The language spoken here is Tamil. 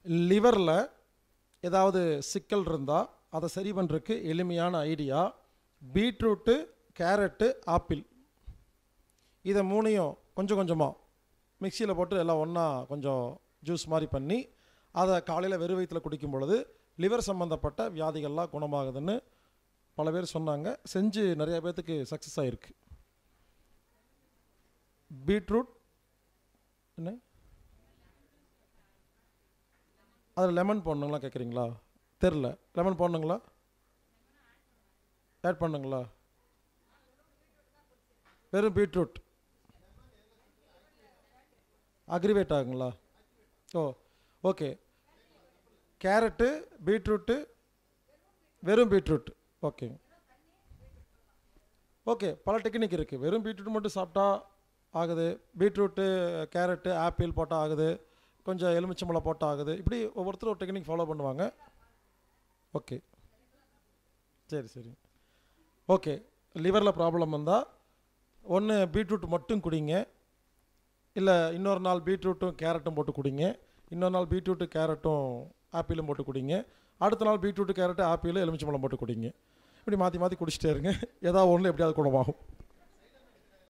லிவரில் ஏதாவது சிக்கல் இருந்தால் அதை சரி பண்ணுறதுக்கு எளிமையான ஐடியா பீட்ரூட்டு கேரட்டு ஆப்பிள் இதை மூணையும் கொஞ்சம் கொஞ்சமாக மிக்சியில் போட்டு எல்லாம் ஒன்றா கொஞ்சம் ஜூஸ் மாதிரி பண்ணி அதை காலையில் வெறும் வயிற்றில் குடிக்கும் பொழுது லிவர் சம்மந்தப்பட்ட வியாதிகள்லாம் குணமாகுதுன்னு பல பேர் சொன்னாங்க செஞ்சு நிறைய பேர்த்துக்கு சக்ஸஸ் ஆகிருக்கு பீட்ரூட் என்ன அதில் லெமன் போடணுங்களா கேட்குறீங்களா தெரில லெமன் போடணுங்களா ஆட் பண்ணுங்களா வெறும் பீட்ரூட் அக்ரிவேட் ஆகுங்களா ஓ ஓகே கேரட்டு பீட்ரூட்டு வெறும் பீட்ரூட் ஓகே ஓகே பல டெக்னிக் இருக்குது வெறும் பீட்ரூட் மட்டும் சாப்பிட்டா ஆகுது பீட்ரூட்டு கேரட்டு ஆப்பிள் போட்டால் ஆகுது கொஞ்சம் எலுமிச்சம்பழம் போட்டால் ஆகுது இப்படி ஒவ்வொருத்தரும் ஒரு டெக்னிக் ஃபாலோ பண்ணுவாங்க ஓகே சரி சரி ஓகே லிவரில் ப்ராப்ளம் வந்தால் ஒன்று பீட்ரூட் மட்டும் குடிங்க இல்லை இன்னொரு நாள் பீட்ரூட்டும் கேரட்டும் போட்டு குடிங்க இன்னொரு நாள் பீட்ரூட்டு கேரட்டும் ஆப்பிளும் போட்டு குடிங்க அடுத்த நாள் பீட்ரூட்டு கேரட்டு ஆப்பிள் எலுமிச்சம்பழம் போட்டு குடிங்க இப்படி மாற்றி மாற்றி குடிச்சிட்டே இருங்க ஏதாவது ஒன்று எப்படியாவது குணமாகும்